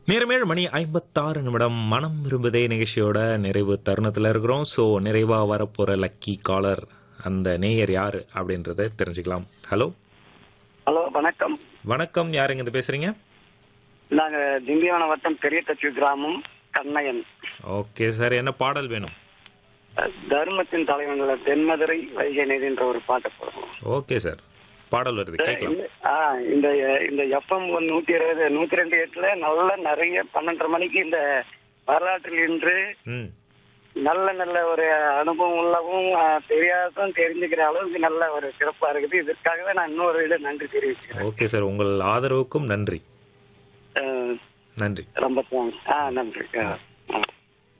நேரமேழு மணி ஐம்பத்தாறு நிமிடம் மனம் விரும்புதே நிகழ்ச்சியோட நிறைவு தருணத்தில் இருக்கிறோம் ஸோ நிறைவாக வரப்போகிற லக்கி காலர் அந்த நேயர் யார் அப்படின்றத தெரிஞ்சுக்கலாம் ஹலோ ஹலோ வணக்கம் வணக்கம் யாருங்க இது பேசுகிறீங்க நாங்க திண்டிவனம் வட்டம் பெரிய தச்சு கிராமம் கண்ணையன் ஓகே சார் என்ன பாடல் வேணும் தர்மத்தின் தலைவங்கள தென்மதுரை வைகை நதின்ற ஒரு பாட்டை போடுவோம் ஓகே சார் பாடல் வருது கேட்கலாம் இந்த- ஆ, இந்த இந்த எஃப்எம் நூத்தி இருபது நூத்தி ரெண்டு எட்டுல நல்ல நிறைய பன்னெண்டரை மணிக்கு இந்த வரலாற்றில் இன்று ம் நல்ல நல்ல ஒரு அனுபவம் உள்ளவும் ஆ, தெரியாததும் தெரிஞ்சுக்கிற அளவுக்கு நல்ல ஒரு சிறப்பா இருக்குது இதற்காகவே நான் இன்னொரு இட நன்றி தெரிவிச்சுக்கிறேன் ஓகே சார் உங்கள் ஆதரவுக்கும் நன்றி ஆ, நன்றி ரொம்ப தேங்க்ஸ் ஆ நன்றி ஆ, ஆ.